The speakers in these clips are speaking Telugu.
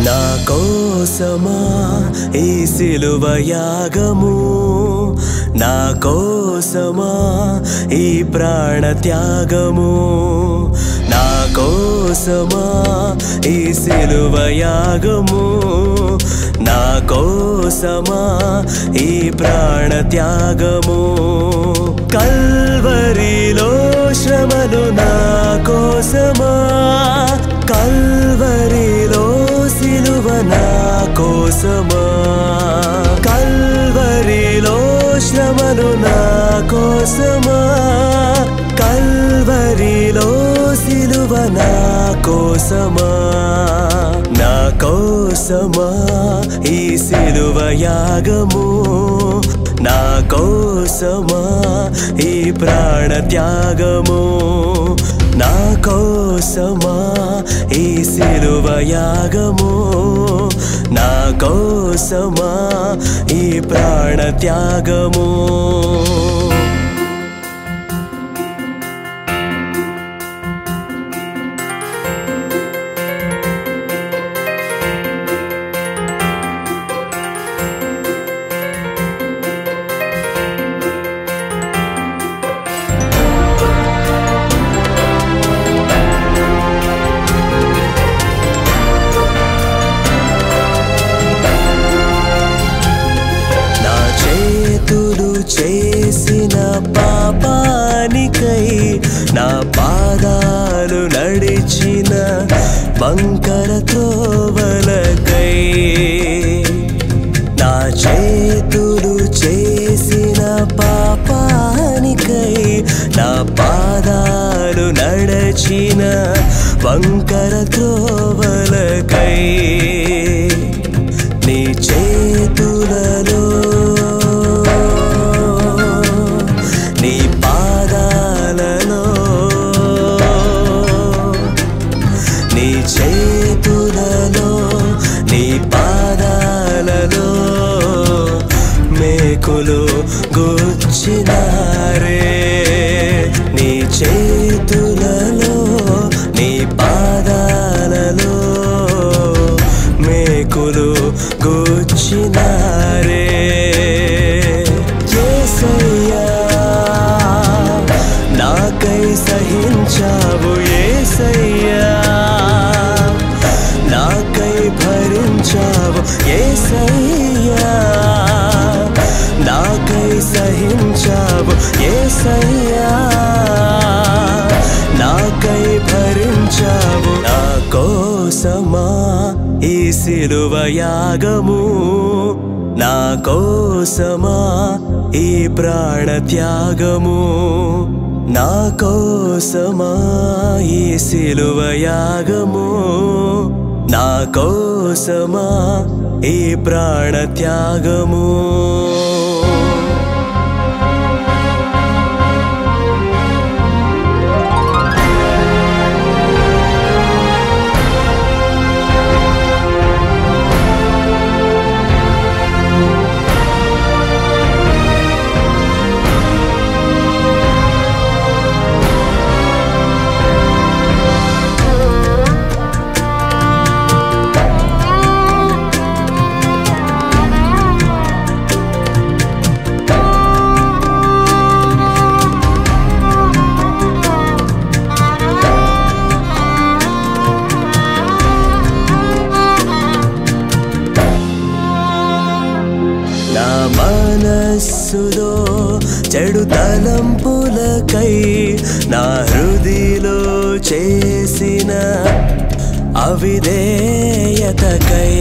నా కోసమా ఈ సిలువ యాగము నా కోసమా ఈ ప్రాణ త్యాగము నా కోసమా ఈ సిలువ యాగము నా కోసమా ఈ ప్రాణ త్యాగము కల్వరిలో శ్రమలు నా కోసమా కల్వరిలో సిలువ నా కోసమా కల్వరిలో శ్రమలు నా కోసమా కల్వరిలో సిలువ నా కోసమా నా కోసమా ఈ సిలువ యాగము నా కోసమా ఈ ప్రాణ త్యాగము నా కోసమా ఈ సిలువ యాగము నా కోసమా ఈ ప్రాణ త్యాగము నా చేతులు చేసిన పాపానికై నా పాదాలు నడిచిన వంకర త్రోవలకై నా చేతులు చేసిన పాపానికై నా పాదాలు నడచిన వంకర త్రోవలకై నీ చేతులలో నీ పాదాలలో నీ చేతులలో నీ పాదాలలో మేకులు గుచ్చినారే నీ చేతులలో నీ పాదాలలో మేకులు గుచ్చినారే యేసయ్యా నాకై సహించావు ఏసయ్యా నాకై భరించావు ఏసయ్యా నాకై సహించావు ఏసయ్యా నాకై భరించావు నా కోసమా ఈ సిలువ యాగము నా కోసమా ఈ ప్రాణ త్యాగము నా కోసమా ఈ సిలువ యాగము నా కోసమా ఈ ప్రాణ త్యాగము నా మనస్సులో చెడు తలంపులకై నా హృదిలో చేసిన అవిధేయతకై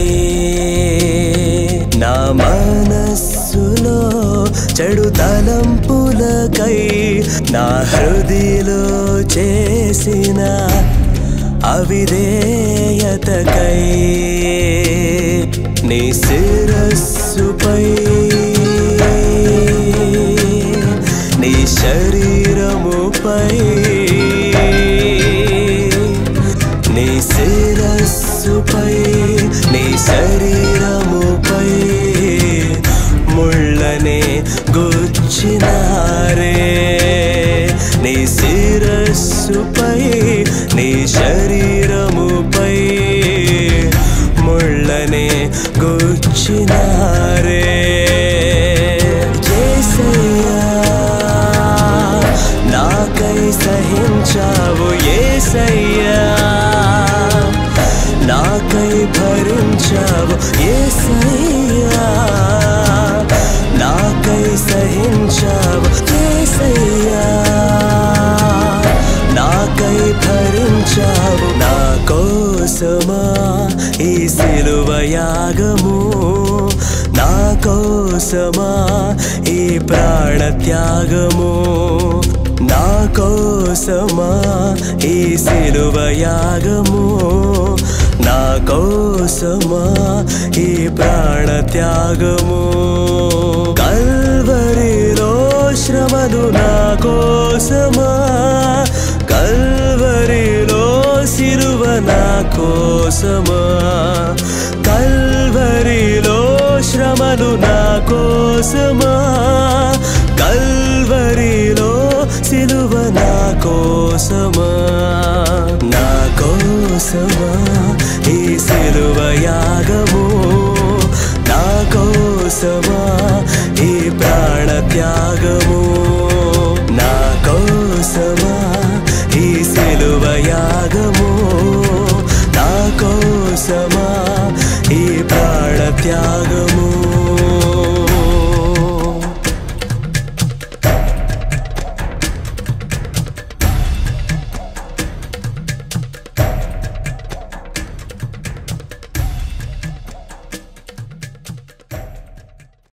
నా మనస్సులో చెడు తలంపులకై నా హృదిలో చేసిన అవిధేయతకై నీ శిరస్సుపై నీ శరీరముపై నీ శిరస్సుపై నీ శరీరముపై ముళ్ళనే గుచ్చినారే నీ శిరస్సుపై నీ శరీరముపై ముళ్ళ కోసమా ఈ సిలువ యాగము నా కోసమా ఈ ప్రాణ త్యాగము నా కోసమా ఈ సిలువ యాగము నా కోసమా ఈ ప్రాణ త్యాగము కల్వరిలో శ్రమలు నా కోసమా కల్వరిలో సిలువ నా కోసమా కల్వరిలో శ్రమలు నా కోసమా కల్వరిలో సిలువ నా కోసమా నా కోసమా ఈ సిలువ యాగము నా కోసమా ఈ ప్రాణ త్యాగము నా కోసమా ఈ సిలువ యాగము నా కోసమా ఈ ప్రాణ త్యాగము